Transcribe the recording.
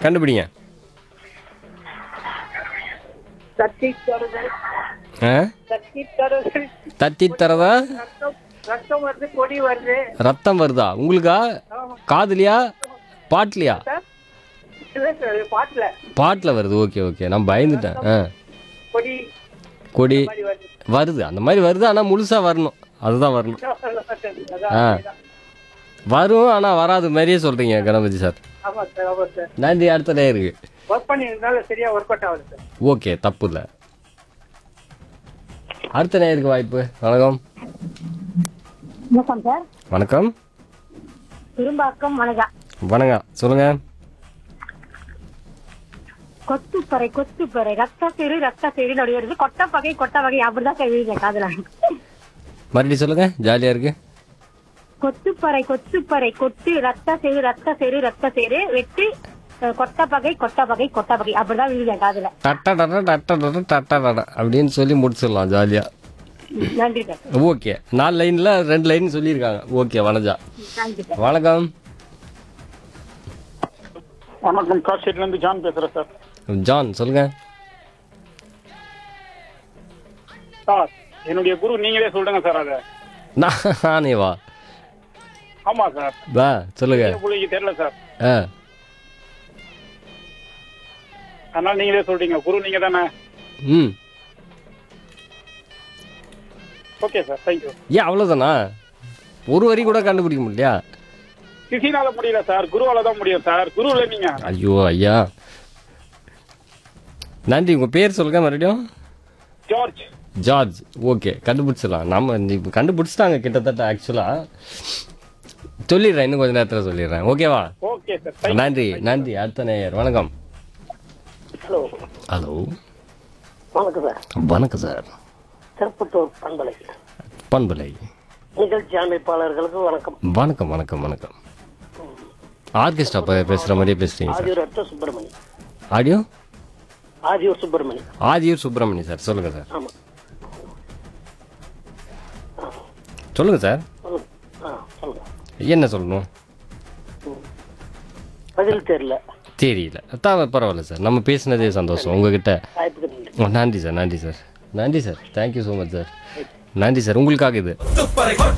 கண்டுபிடிங்க தட்டி தருதல் ஆ தட்டி தருதல் தத்தி தரதா ரத்தம் ரத்தம் வருது பொடி வருது ரத்தம் வருதா உங்களுக்கா காதுலையா பாட்லையா சார் இல்லை சார் பாட்டில் பாட்டில் வருது ஓகே ஓகே நான் பயந்துட்டேன் ஆ பொடி கொடி மாதிரி வருது வருது அந்த மாதிரி வருது ஆனால் முழுசாக வரணும் அதுதான் வரணும் ஆ அதான் வரும் ஆனால் வராது மாதிரியே சொல்கிறீங்க கணபதி சார் ஆமாம் சார் ஆமாம் சார் நன்றி அடுத்த நேருக்கு ஒர்க் பண்ணியிருந்தால சரியா ஒர்க் அவுட் ஆகுது சார் ஓகே தப்பு இல்லை அடுத்த நேருக்கு வாய்ப்பு வணக்கம் வணக்கம் சார் வணக்கம் திரும்பாக்கம் வணக்கம் வணக்கம் சொல்லுங்கள் கொத்துப்பறை கொத்துப்பறை ரத்த சிறு ரத்த சிறு நொடி வருது கொட்டை பகை கொட்டை வகை அப்படிதான் சார் எழுதிங்க காதுல மறுபடியும் சொல்லுங்கள் ஜாலியாக இருக்கு கொத்துப்பறை கொத்துப்பறை கொட்டு ரத்த சிறு ரத்த சிறு ரத்த சிறு வெட்டு அஹ், கொட்டை பகை கொட்டை பகை கொட்டை பகை அப்படிதான் எழுதிங்க காதுல டட்ட டட்ட டட்ட டட்ட டட்ட டட அப்படின்னு சொல்லி முடிச்சிடலாம் ஜாலியாக நன்றி சார் ஓகே நாலு லைனில் ரெண்டு லைன் சொல்லியிருக்காங்க ஓகே வனஜா தேங்க்யூ சார் வணக்கம் வணக்கம் காஷீட்ல இருந்து ஜான் பேசுறேன் சார் ஜான் சொல்லுங்கள் சார் என்னுடைய குரு நீங்களே சொல்லுங்க சார் அதை நானே வா ஆமா சார் வா சொல்லுங்க பிள்ளைக்கு தெரியல சார் ஆ அதனால நீங்களே சொல்றீங்க குரு நீங்க தானே ம் ஓகே சார் தேங்க்யூ ஏன் அவ்வளோதானா ஒரு வரி கூட கண்டுபிடிக்க முடியலையா சிசினால முடியல சார் குருவால தான் முடியும் சார் குரு இல்ல நீங்க ஐயோ ஐயா நன்றி உங்கள் பேர் சொல்லுங்க மறுபடியும் ஜார்ஜ் ஜார்ஜ் ஓகே கண்டுபிடிச்சிடலாம் நம்ம இப்போ கண்டுபிடிச்சிட்டாங்க கிட்டத்தட்ட ஆக்சுவலாக சொல்லிடுறேன் இன்னும் கொஞ்ச நேரத்தில் சொல்லிடுறேன் ஓகேவா ஓகே சார் நன்றி நன்றி அடுத்த நேயர் வணக்கம் ஹலோ ஹலோ வணக்கம் சார் வணக்கம் சார் திருப்பத்தூர் பண்பலை பண்பலை நிகழ்ச்சி அமைப்பாளர்களுக்கு வணக்கம் வணக்கம் வணக்கம் வணக்கம் ஆர்கெஸ்ட்ரா பேசுகிற மாதிரியே பேசுகிறீங்க சார் ஆதியூர் ரத்த சுப்பிரமணி ஆடியோ ஆதியூர் சுப்பிரமணி ஆதியூர் சுப்பிரமணி சார் சொல்லுங்கள் சார் ஆமா சொல்லுங்கள் சார் சொல்லுங்க ஆ சொல்லுங்க என்ன சொல்லணும் பதில் தெரியல தெரியல தான் பரவாயில்ல சார் நம்ம பேசினதே சந்தோஷம் உங்ககிட்ட வாய்ப்புக்கு நன்றி ஓ, நன்றி சார் நன்றி சார் நன்றி sir thank you so much sir நன்றி சார் உங்களுக்காக இது